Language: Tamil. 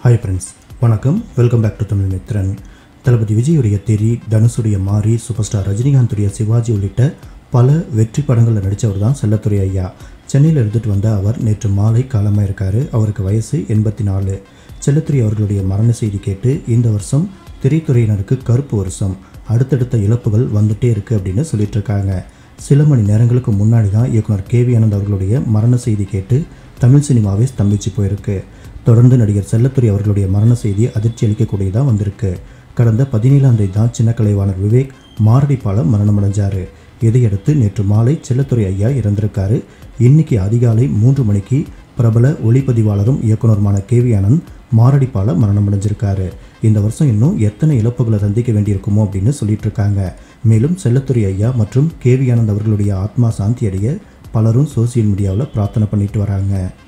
ஹாய் ஃப்ரெண்ட்ஸ் வணக்கம் welcome back to Tamil Mithran தளபதி விஜயுடைய தெரி தனுஷுடைய மாரி சூப்பர் ஸ்டார் ரஜினிகாந்துடைய சிவாஜி உள்ளிட்ட பல வெற்றி படங்களில் நடித்தவர் தான் செல்லத்துறை ஐயா சென்னையில் இருந்துட்டு வந்த அவர் நேற்று மாலை காலமாக இருக்கார் அவருக்கு வயசு எண்பத்தி நாலு செல்லத்துறை அவர்களுடைய மரண செய்தி கேட்டு இந்த வருஷம் திரைத்துறையினருக்கு கருப்பு வருஷம் அடுத்தடுத்த இழப்புகள் வந்துட்டே இருக்குது அப்படின்னு சொல்லிட்டு இருக்காங்க சில மணி நேரங்களுக்கு முன்னாடி தான் இயக்குனர் கேவி ஆனந்த் அவர்களுடைய மரண செய்தி கேட்டு தமிழ் சினிமாவே ஸ்தம்பிச்சு போயிருக்கு தொடர்ந்து நடிகர் செல்லத்துறை அவர்களுடைய மரண செய்தி அதிர்ச்சி அளிக்கக்கூடியதாக வந்திருக்கு கடந்த பதினேழாம் தேதி தான் சின்ன கலைவாணர் விவேக் மாரடைப்பால மரணமடைஞ்சார் இதையடுத்து நேற்று மாலை செல்லத்துறை ஐயா இறந்திருக்காரு இன்னைக்கு அதிகாலை மூன்று மணிக்கு பிரபல ஒளிப்பதிவாளரும் இயக்குனருமான கேவி ஆனந்த் மாரடைப்பால மரணமடைஞ்சிருக்காரு இந்த வருஷம் இன்னும் எத்தனை இழப்புகளை சந்திக்க வேண்டியிருக்குமோ அப்படின்னு சொல்லிட்டு இருக்காங்க மேலும் செல்லத்துறை ஐயா மற்றும் கேவி ஆனந்த் அவர்களுடைய ஆத்மா சாந்தி அடைய பலரும் சோசியல் மீடியாவில் பிரார்த்தனை பண்ணிட்டு வராங்க